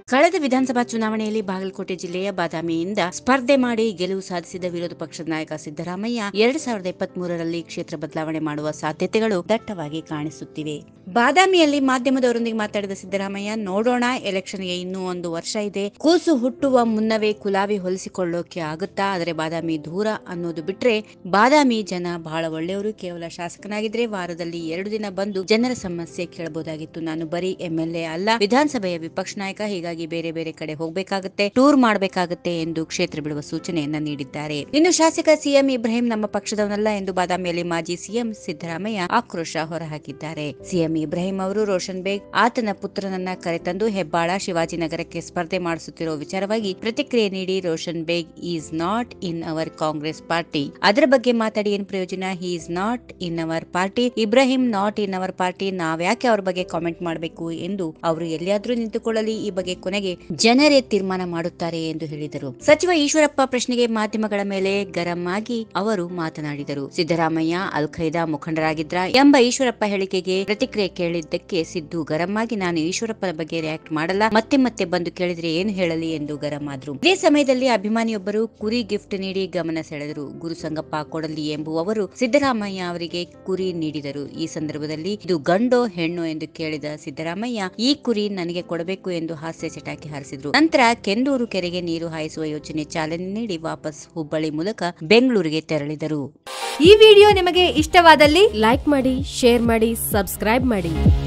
ಕಳೆದ ವಿಧಾನಸಭಾ ಚುನಾವಣೆಯಲ್ಲಿ ಬಾಗಲಕೋಟೆ ಜಿಲ್ಲೆಯ ಬಾದಾಮಿಯಿಂದ ಸ್ಪರ್ಧೆ ಮಾಡಿ ಗೆಲುವು ಸಾಧಿಸಿದ ವಿರೋಧ ಪಕ್ಷದ ನಾಯಕ ಸಿದ್ದರಾಮಯ್ಯ ಎರಡ್ ಸಾವಿರದ ಇಪ್ಪತ್ತ್ ಮೂರರಲ್ಲಿ ಕ್ಷೇತ್ರ ಬದಲಾವಣೆ ಮಾಡುವ ಸಾಧ್ಯತೆಗಳು ದಟ್ಟವಾಗಿ ಕಾಣಿಸುತ್ತಿವೆ ಬಾದಾಮಿಯಲ್ಲಿ ಮಾಧ್ಯಮದವರೊಂದಿಗೆ ಮಾತಾಡಿದ ಸಿದ್ದರಾಮಯ್ಯ ನೋಡೋಣ ಎಲೆಕ್ಷನ್ಗೆ ಇನ್ನೂ ಒಂದು ವರ್ಷ ಇದೆ ಕೂಸು ಹುಟ್ಟುವ ಮುನ್ನವೇ ಕುಲಾವಿ ಹೊಲಿಸಿಕೊಳ್ಳೋಕೆ ಆಗುತ್ತಾ ಆದರೆ ಬಾದಾಮಿ ದೂರ ಅನ್ನೋದು ಬಿಟ್ರೆ ಬಾದಾಮಿ ಜನ ಬಹಳ ಒಳ್ಳೆಯವರು ಕೇವಲ ಶಾಸಕನಾಗಿದ್ರೆ ವಾರದಲ್ಲಿ ಎರಡು ದಿನ ಬಂದು ಜನರ ಸಮಸ್ಯೆ ಕೇಳಬಹುದಾಗಿತ್ತು ನಾನು ಬರೀ ಎಂಎಲ್ಎ ಅಲ್ಲ ವಿಧಾನಸಭೆಯ ವಿಪಕ್ಷ ನಾಯಕ ಹೀಗಾಗಿ ಬೇರೆ ಬೇರೆ ಕಡೆ ಹೋಗ್ಬೇಕಾಗುತ್ತೆ ಟೂರ್ ಮಾಡಬೇಕಾಗುತ್ತೆ ಎಂದು ಕ್ಷೇತ್ರ ಬಿಡುವ ಸೂಚನೆಯನ್ನ ನೀಡಿದ್ದಾರೆ ಇನ್ನು ಶಾಸಕ ಸಿಎಂ ಇಬ್ರಾಹಿಂ ನಮ್ಮ ಪಕ್ಷದವನಲ್ಲ ಎಂದು ಬಾದಾಮಿಯಲ್ಲಿ ಮಾಜಿ ಸಿಎಂ ಸಿದ್ದರಾಮಯ್ಯ ಆಕ್ರೋಶ ಹೊರಹಾಕಿದ್ದಾರೆ ಸಿಎಂ ಇಬ್ರಾಹಿಂ ಅವರು ರೋಷನ್ ಬೇಗ್ ಆತನ ಪುತ್ರನನ್ನ ಕರೆತಂದು ಹೆಬ್ಬಾಳ ಶಿವಾಜಿನಗರಕ್ಕೆ ಸ್ಪರ್ಧೆ ಮಾಡಿಸುತ್ತಿರುವ ವಿಚಾರವಾಗಿ ಪ್ರತಿಕ್ರಿಯೆ ನೀಡಿ Roshan Baig is not in our Congress party ಅದರ ಬಗ್ಗೆ ಮಾತಾಡಿ ಏನ್ ಪ್ರಯೋಜನ he is not in our party Ibrahim not in our party ನಾವ್ಯಾಕೆ ಅವ್ರ ಬಗ್ಗೆ ಕಾಮೆಂಟ್ ಮಾಡಬೇಕು ಎಂದು ಅವರು ಎಲ್ಲಿಯಾದ್ರೂ ನಿಂತುಕೊಳ್ಳಲಿ ಈ ಬಗ್ಗೆ ಕೊನೆಗೆ ಜನರೇ ತೀರ್ಮಾನ ಮಾಡುತ್ತಾರೆ ಎಂದು ಹೇಳಿದರು ಸಚಿವ ಈಶ್ವರಪ್ಪ ಪ್ರಶ್ನೆಗೆ ಮಾಧ್ಯಮಗಳ ಮೇಲೆ ಗರಂ ಆಗಿ ಅವರು ಮಾತನಾಡಿದರು ಸಿದ್ದರಾಮಯ್ಯ ಅಲ್ ಖೈದಾ ಮುಖಂಡರಾಗಿದ್ರ ಎಂಬ ಈಶ್ವರಪ್ಪ ಹೇಳಿಕೆಗೆ ಪ್ರತಿಕ್ರಿಯೆ ಕೇಳಿದ್ದಕ್ಕೆ ಸಿದ್ದು ಗರಂ ಆಗಿ ನಾನು ಈಶ್ವರಪ್ಪನ ಬಗ್ಗೆ ರಿಯಾಕ್ಟ್ ಮಾಡಲ್ಲ ಮತ್ತೆ ಮತ್ತೆ ಬಂದು ಕೇಳಿದ್ರೆ ಏನು ಹೇಳಲಿ ಎಂದು ಗರಂ ಆದ್ರು ಇದೇ ಸಮಯದಲ್ಲಿ ಅಭಿಮಾನಿಯೊಬ್ಬರು ಕುರಿ ಗಿಫ್ಟ್ ನೀಡಿ ಗಮನ ಸೆಳೆದರು ಗುರುಸಂಗಪ್ಪ ಕೊಡಲಿ ಎಂಬುವವರು ಸಿದ್ದರಾಮಯ್ಯ ಅವರಿಗೆ ಕುರಿ ನೀಡಿದರು ಈ ಸಂದರ್ಭದಲ್ಲಿ ಇದು ಗಂಡೋ ಹೆಣ್ಣು ಎಂದು ಕೇಳಿದ ಸಿದ್ದರಾಮಯ್ಯ ಈ ಕುರಿ ನನಗೆ ಕೊಡಬೇಕು ಎಂದು ಹಾಸ್ಯ ಚಟಾಕಿ ಹಾರಿಸಿದ್ರು ನಂತರ ಕೆಂದೂರು ಕೆರೆಗೆ ನೀರು ಹಾಯಿಸುವ ಯೋಜನೆ ಚಾಲನೆ ನೀಡಿ ವಾಪಸ್ ಹುಬ್ಬಳ್ಳಿ ಮೂಲಕ ಬೆಂಗಳೂರಿಗೆ ತೆರಳಿದರು ಈ ವಿಡಿಯೋ ನಿಮಗೆ ಇಷ್ಟವಾದಲ್ಲಿ ಲೈಕ್ ಮಾಡಿ ಶೇರ್ ಮಾಡಿ ಸಬ್ಸ್ಕ್ರೈಬ್ ಮಾಡಿ